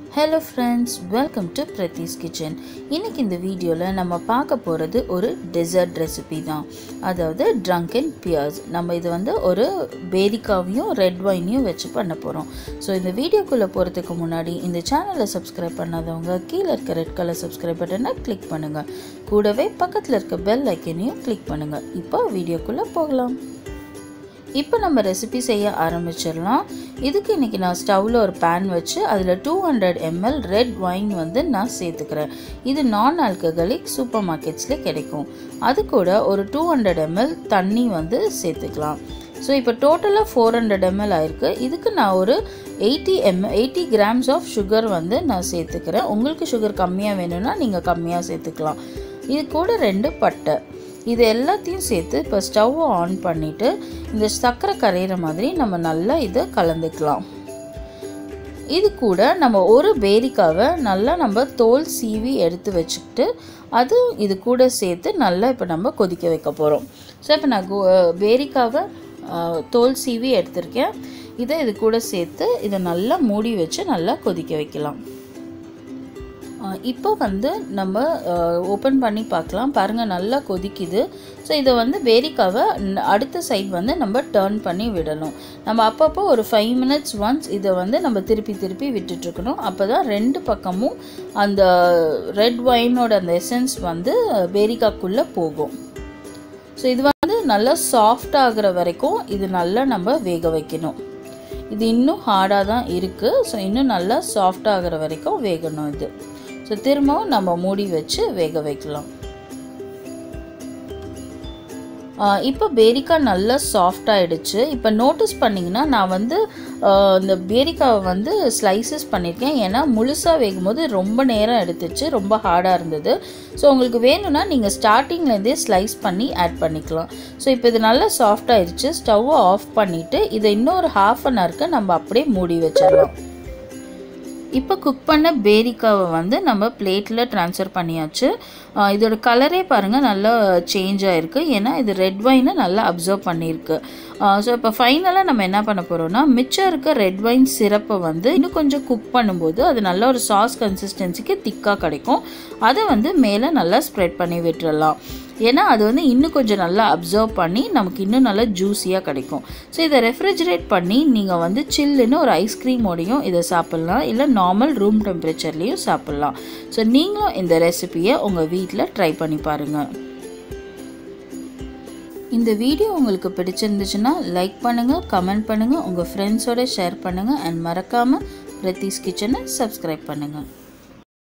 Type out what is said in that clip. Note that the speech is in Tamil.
hello friends welcome to Pratheesh kitchen இன்றைக்கி இந்த வீடியோவில் நம்ம பார்க்க போகிறது ஒரு டெசர்ட் ரெசிபி தான் அதாவது ட்ரங்க் அண்ட் பியர்ஸ் நம்ம இது வந்து ஒரு பேரிக்காவையும் ரெட் வைனையும் வச்சு பண்ண போகிறோம் ஸோ இந்த வீடியோக்குள்ளே போகிறதுக்கு முன்னாடி இந்த சேனலை சப்ஸ்கிரைப் பண்ணாதவங்க கீழே இருக்க ரெட் கலர் சப்ஸ்கிரைப் பட்டனை கிளிக் பண்ணுங்கள் கூடவே பக்கத்தில் இருக்க பெல் ஐக்கனையும் கிளிக் பண்ணுங்கள் இப்போ வீடியோக்குள்ளே போகலாம் இப்போ நம்ம ரெசிபி செய்ய ஆரம்பிச்சிடலாம் இதுக்கு இன்றைக்கி நான் ஸ்டவ்வில் ஒரு பேன் வச்சு அதில் two hundred ml red wine வந்து நான் சேர்த்துக்கிறேன் இது நான் ஆல்கஹாலிக் சூப்பர் மார்க்கெட்ஸில் கிடைக்கும் அது கூட ஒரு டூ ஹண்ட்ரட் எம்எல் தண்ணி வந்து சேர்த்துக்கலாம் ஸோ இப்போ டோட்டலாக ஃபோர் ஹண்ட்ரட் எம்எல் ஆயிருக்கு இதுக்கு நான் ஒரு eighty M eighty grams of sugar வந்து நான் சேர்த்துக்கிறேன் உங்களுக்கு சுகர் கம்மியாக வேணும்னா நீங்கள் கம்மியாக சேர்த்துக்கலாம் இது கூட ரெண்டு பட்டை இது எல்லாத்தையும் சேர்த்து இப்போ ஸ்டவ்வை ஆன் பண்ணிவிட்டு இந்த சர்க்கரை கரையிற மாதிரி நம்ம நல்லா இதை கலந்துக்கலாம் இது கூட நம்ம ஒரு பேரிக்காவை நல்லா நம்ம தோல் சீவி எடுத்து வச்சுக்கிட்டு அதுவும் இது கூட சேர்த்து நல்லா இப்போ நம்ம கொதிக்க வைக்க போகிறோம் ஸோ இப்போ நான் பேரிக்காவை தோல் சீவி எடுத்திருக்கேன் இதை இது கூட சேர்த்து இதை நல்லா மூடி வச்சு நல்லா கொதிக்க வைக்கலாம் இப்போ வந்து நம்ம ஓப்பன் பண்ணி பார்க்கலாம் பாருங்கள் நல்லா கொதிக்குது ஸோ இதை வந்து பேரிக்காவை அடுத்த சைட் வந்து நம்ம டேர்ன் பண்ணி விடணும் நம்ம அப்பப்போ ஒரு ஃபைவ் மினிட்ஸ் ஒன்ஸ் இதை வந்து நம்ம திருப்பி திருப்பி விட்டுட்ருக்கணும் அப்போ தான் ரெண்டு பக்கமும் அந்த ரெட் ஒயினோட அந்த எசன்ஸ் வந்து பேரிக்காக்குள்ளே போகும் ஸோ இது வந்து நல்லா சாஃப்ட் ஆகிற வரைக்கும் இது நல்லா நம்ம வேக வைக்கணும் இது இன்னும் ஹார்டாக தான் இருக்குது ஸோ இன்னும் நல்லா சாஃப்ட் ஆகிற வரைக்கும் வேகணும் இது ஸோ திரும்பவும் நம்ம மூடி வச்சு வேக வைக்கலாம் இப்போ பேரிக்கா நல்லா சாஃப்ட் ஆகிடுச்சு இப்போ நோட்டீஸ் பண்ணிங்கன்னா நான் வந்து இந்த பேரிக்காவை வந்து ஸ்லைசஸ் பண்ணியிருக்கேன் ஏன்னா முழுசாக வேகும்போது ரொம்ப நேரம் எடுத்துச்சு ரொம்ப ஹார்டாக இருந்தது ஸோ உங்களுக்கு வேணும்னா நீங்கள் ஸ்டார்டிங்லேருந்தே ஸ்லைஸ் பண்ணி ஆட் பண்ணிக்கலாம் ஸோ இப்போ இது நல்லா சாஃப்ட் ஆயிடுச்சு ஸ்டவ்வை ஆஃப் பண்ணிவிட்டு இதை இன்னொரு ஹாஃப் அன் ஹவருக்கு நம்ம அப்படியே மூடி வச்சிடலாம் இப்போ குக் பண்ண பேரிக்காவை வந்து நம்ம பிளேட்டில் ட்ரான்ஸ்ஃபர் பண்ணியாச்சு இதோட கலரே பாருங்கள் நல்லா சேஞ்ச் ஆகிருக்கு ஏன்னா இது ரெட் வைனை நல்லா அப்சர்வ் பண்ணியிருக்கு ஸோ இப்போ ஃபைனலாக நம்ம என்ன பண்ண போகிறோம்னா மிச்சம் இருக்க ரெட் வைன் சிரப்பை வந்து இன்னும் கொஞ்சம் குக் பண்ணும்போது அது நல்ல ஒரு சாஸ் கன்சிஸ்டன்சிக்கு திக்காக கிடைக்கும் அதை வந்து மேலே நல்லா ஸ்ப்ரெட் பண்ணி விட்டுறலாம் ஏன்னா அது வந்து இன்னும் கொஞ்சம் நல்லா அப்சர்வ் பண்ணி நமக்கு இன்னும் நல்லா ஜூஸியாக கிடைக்கும் ஸோ இதை ரெஃப்ரிஜரேட் பண்ணி நீங்கள் வந்து சில்லுன்னு ஒரு ஐஸ்கிரீமோடையும் இதை சாப்பிட்லாம் இல்லை நார்மல் ரூம் டெம்பரேச்சர்லேயும் சாப்பிட்லாம் ஸோ நீங்களும் இந்த ரெசிபியை உங்கள் வீட்டில் ட்ரை பண்ணி பாருங்கள் இந்த வீடியோ உங்களுக்கு பிடிச்சிருந்துச்சுன்னா லைக் பண்ணுங்கள் கமெண்ட் பண்ணுங்கள் உங்கள் ஃப்ரெண்ட்ஸோட ஷேர் பண்ணுங்கள் அண்ட் மறக்காமல் பிரதீஸ் கிச்சனை சப்ஸ்கிரைப் பண்ணுங்கள்